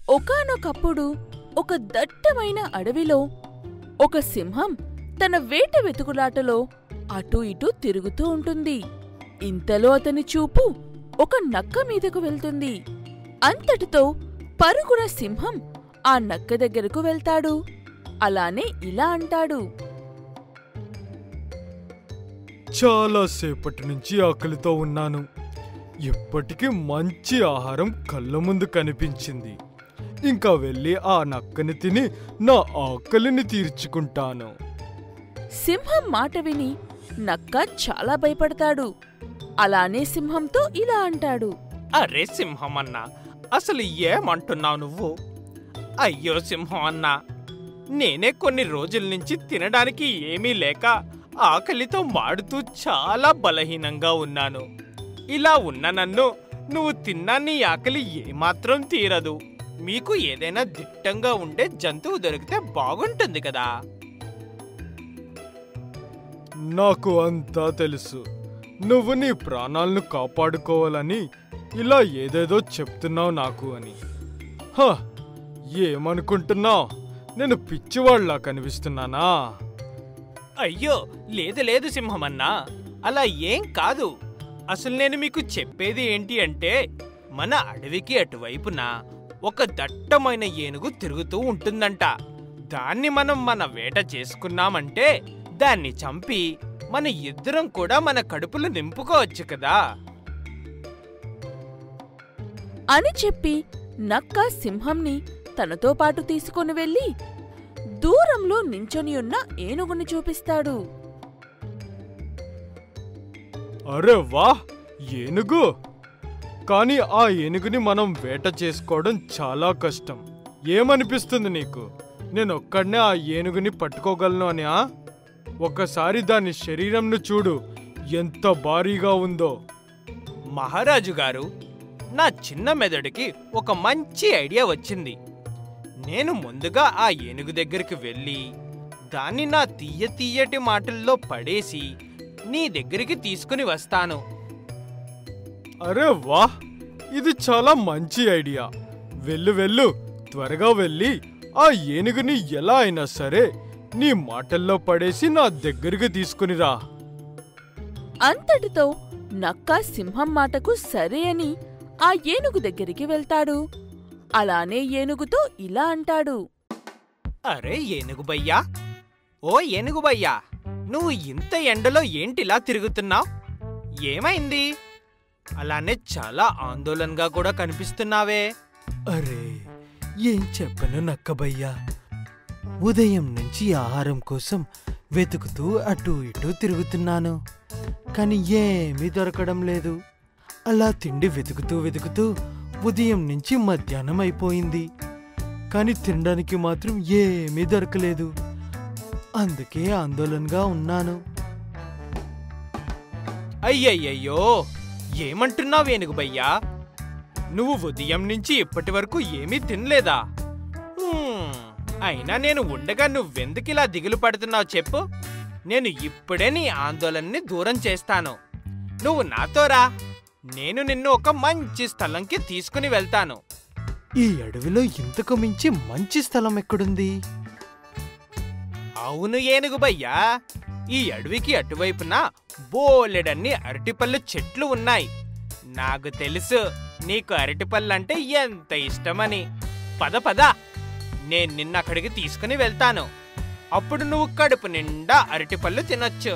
ఒకానొకప్పుడు ఒక దట్టమైన అడవిలో ఒక సింహం తన వేట వెతుకులాటలో అటూ ఇటూ తిరుగుతూ ఉంటుంది ఇంతలో అతని చూపు ఒక నక్క మీదకు వెళ్తుంది అంతటితో పరుగున సింహం ఆ నక్క దగ్గరకు వెళ్తాడు అలానే ఇలా అంటాడు చాలాసేపటి నుంచి ఆకలితో ఉన్నాను ఇప్పటికీ మంచి ఆహారం కళ్ళ ముందు కనిపించింది ఇంకా వెళ్ళి ఆ నక్కని తిని నా ఆకలిని తీర్చుకుంటాను సింహం మాట విని నక్క చాలా భయపడతాడు అలానే సింహంతో ఇలా అంటాడు అరే సింహం అన్నా అసలు ఏమంటున్నావు నువ్వు అయ్యో సింహం అన్నా నేనే కొన్ని రోజుల నుంచి తినడానికి ఏమీ లేక ఆకలితో మాడుతూ చాలా బలహీనంగా ఉన్నాను ఇలా ఉన్న నన్ను నువ్వు తిన్నా నీ ఆకలి ఏమాత్రం తీరదు మీకు ఏదైనా దిట్టంగా ఉండే జంతువు దొరికితే బాగుంటుంది కదా నాకు అంతా తెలుసు నువ్వు నీ ప్రాణాలను కాపాడుకోవాలని ఇలా ఏదేదో చెప్తున్నావు నాకు అని హ ఏమనుకుంటున్నావు నేను పిచ్చివాళ్లా కనిపిస్తున్నానా అయ్యో లేదు లేదు సింహమన్నా అలా ఏం కాదు అసలు నేను మీకు చెప్పేది ఏంటి అంటే మన అడవికి అటువైపున ఒక దట్టమైన ఏనుగు తిరుగుతూ ఉంటుందంట దాన్ని మనం మన వేట చేసుకున్నామంటే దాన్ని చంపి మన ఇద్దరం కూడా మన కడుపులు నింపుకోవచ్చు కదా అని చెప్పి నక్క సింహంని తనతో పాటు తీసుకొని వెళ్ళి దూరంలో నించొని ఉన్న ఏనుగుని చూపిస్తాడు అరే వా ఏనుగు కానీ ఆ ఏనుగుని మనం వేట చేసుకోవడం చాలా కష్టం ఏమనిపిస్తుంది నీకు నేను ఒక్కడనే ఆ ఏనుగుని పట్టుకోగలను అని ఆ ఒకసారి దాని శరీరంను చూడు ఎంత భారీగా ఉందో మహారాజు గారు నా చిన్న మెదడుకి ఒక మంచి ఐడియా వచ్చింది నేను ముందుగా ఆ ఏనుగు దగ్గరికి వెళ్ళి దాన్ని నా తీయ తీయటి మాటల్లో పడేసి నీ దగ్గరికి తీసుకుని వస్తాను అరే వా ఇది చాలా మంచి ఐడియా వెళ్ళు వెళ్ళు త్వరగా వెళ్ళి ఆ ఏనుగుని ఎలా అయినా సరే నీ మాటల్లో పడేసి నా దగ్గరికి తీసుకునిరా అంతటితో నక్క సింహం మాటకు సరే అని ఆ ఏనుగు దగ్గరికి వెళ్తాడు అలానే ఏనుగుతో ఇలా అంటాడు అరే ఏనుగు బయ్యా ఓ ఏనుగు బయ్యా నువ్వు ఇంత ఎండలో ఏంటిలా తిరుగుతున్నావు ఏమైంది అలానే చాలా ఆందోళనగా కూడా కనిపిస్తున్నావే అరే ఏం చెప్పను నక్కబయ్యా ఉదయం నుంచి ఆహారం కోసం వెతుకుతూ అటు ఇటు తిరుగుతున్నాను కానీ ఏమీ దొరకడం లేదు అలా తిండి వెతుకుతూ వెతుకుతూ ఉదయం నుంచి మధ్యాహ్నం అయిపోయింది కానీ తినడానికి మాత్రం ఏమీ దొరకలేదు అందుకే ఆందోళనగా ఉన్నాను అయ్యయ్యయ్యో ఏమంటున్నావు ఏనుగు బయ్యా నువ్వు ఉదయం నుంచి ఇప్పటి వరకు ఏమీ తినలేదా హ్మ్, అయినా నేను ఉండగా నువ్వెందుకిలా దిగులు పడుతున్నావు చెప్పు నేను ఇప్పుడే నీ ఆందోళనని దూరం చేస్తాను నువ్వు నాతో రా నేను నిన్ను ఒక మంచి స్థలంకి తీసుకుని వెళ్తాను ఈ అడవిలో ఇంతకు మించి మంచి స్థలం ఎక్కడుంది అవును ఏనుగు బయ్యా ఈ అడవికి అటువైపున బోలెడన్ని అరటిపళ్ళు చెట్లు ఉన్నాయి నాకు తెలుసు నీకు అరటిపళ్ళంటే ఎంత ఇష్టమని పద పద నేను నిన్న అక్కడికి తీసుకుని వెళ్తాను అప్పుడు నువ్వు కడుపు నిండా అరటిపళ్ళు తినొచ్చు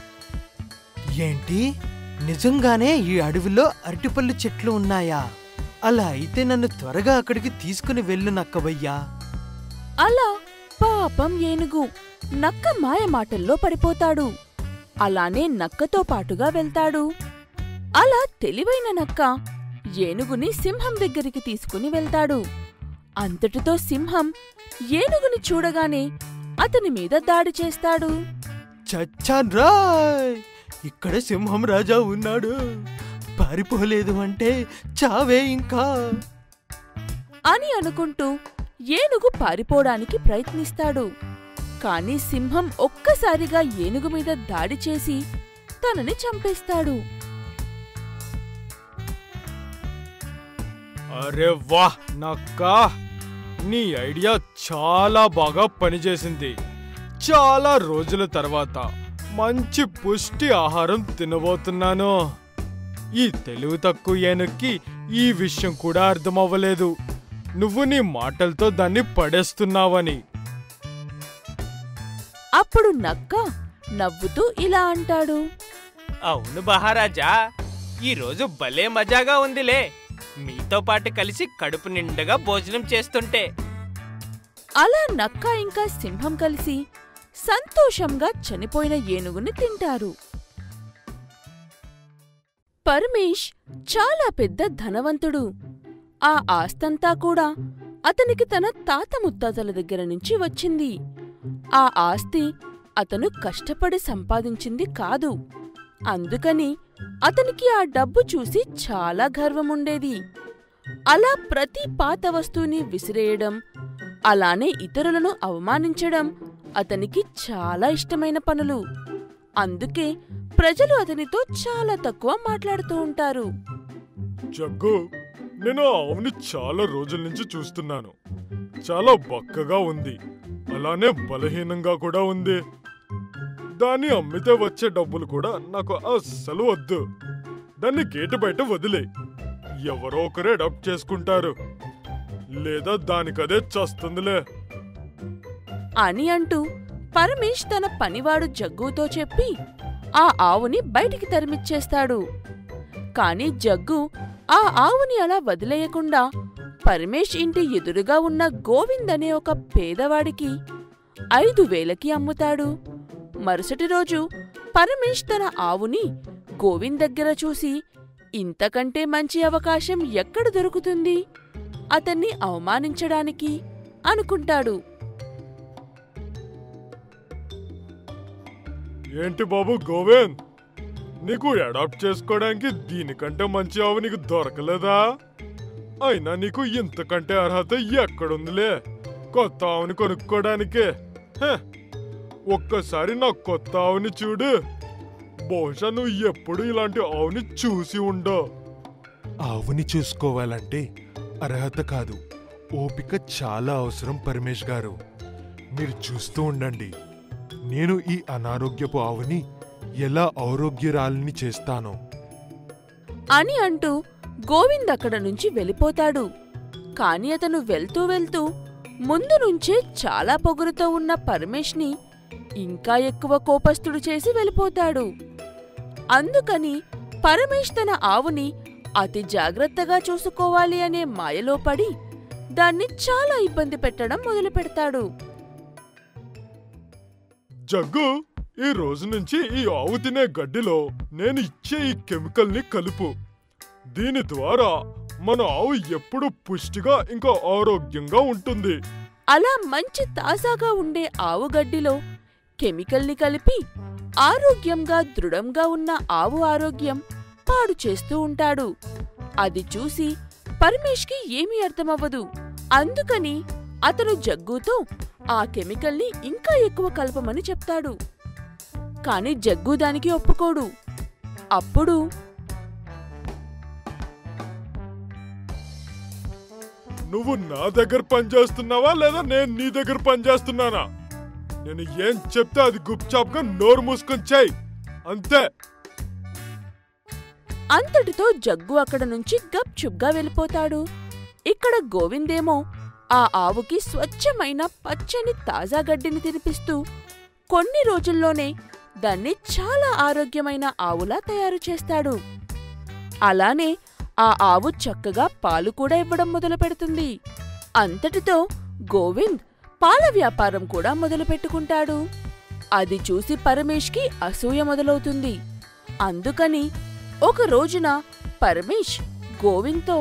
ఏంటి నిజంగానే ఈ అడవిలో అరటిపళ్ళు చెట్లు ఉన్నాయా అలా అయితే నన్ను త్వరగా అక్కడికి తీసుకుని వెళ్ళు నక్కబయ్యా అలా పాపం ఏనుగు నక్క మాయ మాటల్లో పడిపోతాడు అలానే నక్కతో పాటుగా వెళ్తాడు అలా తెలివైన నక్క ఏనుగుని సింహం దగ్గరికి తీసుకుని వెళ్తాడు అంతటితో సింహం ఏనుగుని చూడగానే అతని మీద దాడి చేస్తాడు చచ్చాన్ రాయ్ ఇక్కడ సింహం రాజా ఉన్నాడు పారిపోలేదు అంటే చావే ఇంకా అని అనుకుంటూ ఏనుగు పారిపోవడానికి ప్రయత్నిస్తాడు కాని సింహం ఒక్కసారిగా ఏనుగు మీద దాడి చేసి తనని చంపేస్తాడు అరే వాహ్ నక్క నీ ఐడియా చాలా బాగా పనిచేసింది చాలా రోజుల తర్వాత మంచి పుష్టి ఆహారం తినబోతున్నాను ఈ తెలివి తక్కువ ఏనుక్కి ఈ విషయం కూడా అర్థమవ్వలేదు నువ్వు నీ మాటలతో దాన్ని పడేస్తున్నావని అప్పుడు నక్క నవ్వుతూ ఇలా అంటాడు అవును మహారాజా ఈరోజు భలే మజాగా ఉందిలే మీతో పాటు కలిసి కడుపు నిండుగా భోజనం చేస్తుంటే అలా నక్క ఇంకా సింహం కలిసి సంతోషంగా చనిపోయిన ఏనుగుని తింటారు పరమేష్ చాలా పెద్ద ధనవంతుడు ఆ ఆస్తంతా కూడా అతనికి తన తాత ముత్తాతల దగ్గర నుంచి వచ్చింది ఆ ఆస్తి అతను కష్టపడి సంపాదించింది కాదు అందుకని అతనికి ఆ డబ్బు చూసి చాలా గర్వముండేది అలా ప్రతి పాత వస్తువుని విసిరేయడం అలానే ఇతరులను అవమానించడం అతనికి చాలా ఇష్టమైన పనులు అందుకే ప్రజలు అతనితో చాలా తక్కువ మాట్లాడుతూ ఉంటారు జగ్గు నేను ఆ ఆవుని చాలా రోజుల నుంచి చూస్తున్నాను చాలా బక్కగా ఉంది అలానే బలహీనంగా కూడా ఉంది దాన్ని అమ్మితే వచ్చే డబ్బులు కూడా నాకు అస్సలు వద్దు దాన్ని గేటు బయట వదిలే ఎవరో ఒకరే అడాప్ట్ చేసుకుంటారు లేదా దానికదే చస్తుందిలే అని అంటూ పరమేష్ తన పనివాడు జగ్గుతో చెప్పి ఆ ఆవుని బయటికి తరిమిచ్చేస్తాడు కాని జగ్గు ఆ ఆవుని అలా వదిలేయకుండా పరమేష్ ఇంటి ఎదురుగా ఉన్న గోవింద్ అనే ఒక పేదవాడికి ఐదు వేలకి అమ్ముతాడు మరుసటి రోజు పరమేష్ తన ఆవుని గోవింద్ దగ్గర చూసి ఇంతకంటే మంచి అవకాశం ఎక్కడ దొరుకుతుంది అతన్ని అవమానించడానికి అనుకుంటాడు ఏంటి బాబు గోవింద్ నీకు అడాప్ట్ చేసుకోవడానికి దీనికంటే మంచి ఆవు నీకు దొరకలేదా అయినా నీకు ఇంతకంటే అర్హత ఎక్కడుందిలే కొత్త ఆవుని కొనుక్కోడానికే హ, ఒక్కసారి నా కొత్త ఆవుని చూడు బహుశా నువ్వు ఎప్పుడు ఇలాంటి ఆవుని చూసి ఉండవు ఆవుని చూసుకోవాలంటే అర్హత కాదు ఓపిక చాలా అవసరం పరమేష్ గారు మీరు చూస్తూ ఉండండి నేను ఈ అనారోగ్యపు ఆవుని ఎలా ఆరోగ్యరాలిని చేస్తానో అని అంటూ గోవింద్ అక్కడ నుంచి వెళ్ళిపోతాడు కాని అతను వెళ్తూ వెళ్తూ ముందు నుంచే చాలా పొగరుతో ఉన్న పరమేష్ని ఇంకా ఎక్కువ కోపస్తుడు చేసి వెళ్ళిపోతాడు అందుకని పరమేష్ తన ఆవుని అతి జాగ్రత్తగా చూసుకోవాలి అనే మాయలో పడి దాన్ని చాలా ఇబ్బంది పెట్టడం మొదలు పెడతాడు జగ్గు ఈ రోజు నుంచి ఈ ఆవు తినే గడ్డిలో నేను ఇచ్చే ఈ కెమికల్ ని కలుపు దీని ద్వారా మన ఆవు ఎప్పుడు పుష్టిగా ఇంకా ఆరోగ్యంగా ఉంటుంది అలా మంచి తాజాగా ఉండే ఆవు గడ్డిలో కెమికల్ని కలిపి ఆరోగ్యంగా దృఢంగా ఉన్న ఆవు ఆరోగ్యం పాడు చేస్తూ ఉంటాడు అది చూసి పరమేష్కి ఏమీ అర్థమవ్వదు అందుకని అతను జగ్గుతో ఆ కెమికల్ని ఇంకా ఎక్కువ కలపమని చెప్తాడు కాని జగ్గు దానికి ఒప్పుకోడు అప్పుడు నువ్వు నా దగ్గర పనిచేస్తున్నావా లేదా నేను నీ దగ్గర పనిచేస్తున్నానా నేను ఏం చెప్తే అది గుప్చాప్ గా నోరు మూసుకొని చెయ్యి అంతే అంతటితో జగ్గు అక్కడ నుంచి గప్చుప్గా వెళ్ళిపోతాడు ఇక్కడ గోవిందేమో ఆ ఆవుకి స్వచ్ఛమైన పచ్చని తాజా గడ్డిని తినిపిస్తూ కొన్ని రోజుల్లోనే దాన్ని చాలా ఆరోగ్యమైన ఆవులా తయారు చేస్తాడు అలానే ఆ ఆవు చక్కగా పాలు కూడా ఇవ్వడం మొదలు పెడుతుంది అంతటితో గోవింద్ పాల వ్యాపారం కూడా మొదలు పెట్టుకుంటాడు అది చూసి పరమేష్కి అసూయ మొదలవుతుంది అందుకని ఒక రోజున పరమేష్ గోవింద్తో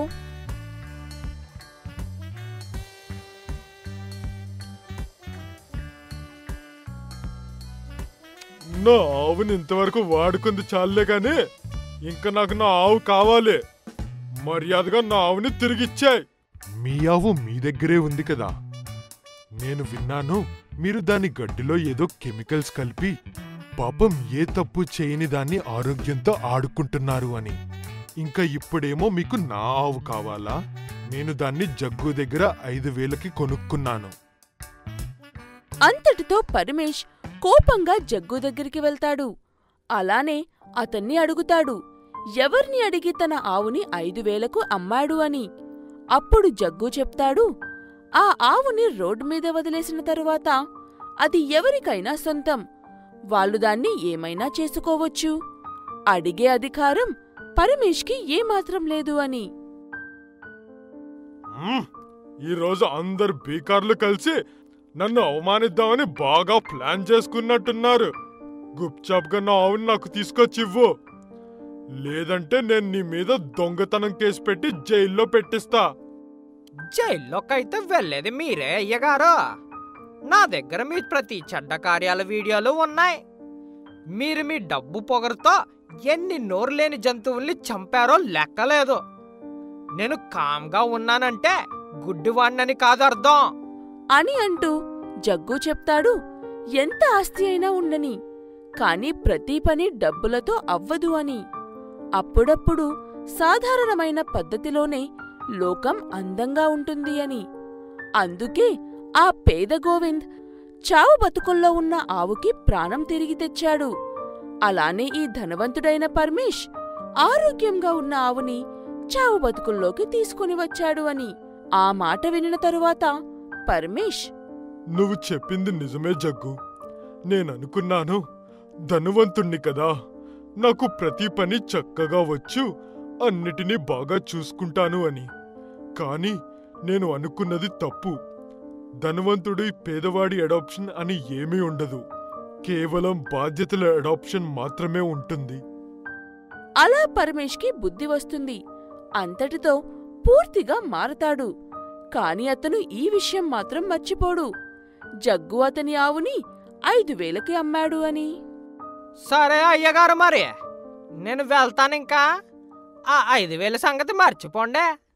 నా ఆవుని ఇంతవరకు వాడుకుంది చాలే గాని ఇంకా నాకు నా ఆవు కావాలి మర్యాదగా నా ఆవుని తిరిగిచ్చాయి మీ ఆవు మీ దగ్గరే ఉంది కదా నేను విన్నాను మీరు దాని గడ్డిలో ఏదో కెమికల్స్ కలిపి పాపం ఏ తప్పు చేయని దాన్ని ఆరోగ్యంతో ఆడుకుంటున్నారు అని ఇంకా ఇప్పుడేమో మీకు నా ఆవు కావాలా నేను దాన్ని జగ్గు దగ్గర ఐదు వేలకి కొనుక్కున్నాను అంతటితో పరమేష్ కోపంగా జగ్గు దగ్గరికి వెళ్తాడు అలానే అతన్ని అడుగుతాడు ఎవర్ని అడిగి తన ఆవుని ఐదు వేలకు అమ్మాడు అని అప్పుడు జగ్గు చెప్తాడు ఆ ఆవుని రోడ్డు మీద వదిలేసిన తరువాత అది ఎవరికైనా సొంతం వాళ్ళు దాన్ని ఏమైనా చేసుకోవచ్చు అడిగే అధికారం పరమేష్కి ఏమాత్రం లేదు అని మ్మ్. ఈరోజు అందరు బీకార్లు కలిసి నన్ను అవమానిద్దామని బాగా ప్లాన్ చేసుకున్నట్టున్నారు గుప్చాప్గా నా ఆవుని నాకు తీసుకొచ్చి ఇవ్వు లేదంటే నేను నీ మీద దొంగతనం కేసు పెట్టి జైల్లో పెట్టిస్తా జైల్లోకైతే వెళ్ళేది మీరే అయ్యగారు నా దగ్గర మీ ప్రతి చెడ్డ కార్యాల వీడియోలు ఉన్నాయి మీరు మీ డబ్బు పొగరుతో ఎన్ని నోరు లేని జంతువుల్ని చంపారో లెక్కలేదు నేను కామ్గా ఉన్నానంటే గుడ్డివాణ్ణని కాదు అర్థం అని అంటూ జగ్గు చెప్తాడు ఎంత ఆస్తి అయినా ఉండని కాని ప్రతి పని డబ్బులతో అవ్వదు అని అప్పుడప్పుడు సాధారణమైన పద్ధతిలోనే లోకం అందంగా ఉంటుంది అని అందుకే ఆ పేద గోవింద్ చావు బతుకుల్లో ఉన్న ఆవుకి ప్రాణం తిరిగి తెచ్చాడు అలానే ఈ ధనవంతుడైన పరమేష్ ఆరోగ్యంగా ఉన్న ఆవుని చావు బతుకుల్లోకి తీసుకుని వచ్చాడు అని ఆ మాట వినిన తరువాత పరమేష్ నువ్వు చెప్పింది నిజమే జగ్గు నేననుకున్నాను ధనవంతుణ్ణి కదా నాకు ప్రతి పని చక్కగా వచ్చు అన్నిటినీ బాగా చూసుకుంటాను అని కానీ నేను అనుకున్నది తప్పు ధనవంతుడి పేదవాడి అడాప్షన్ అని ఏమీ ఉండదు కేవలం బాధ్యతల అడాప్షన్ మాత్రమే ఉంటుంది అలా పరమేష్కి బుద్ధి వస్తుంది అంతటితో పూర్తిగా మారతాడు కాని అతను ఈ విషయం మాత్రం మర్చిపోడు జగ్గు అతని ఆవుని ఐదు వేలకి అమ్మాడు అని సరే అయ్యగారు మరి నేను వెళ్తాను ఇంకా ఆ ఐదు వేల సంగతి మర్చిపోండే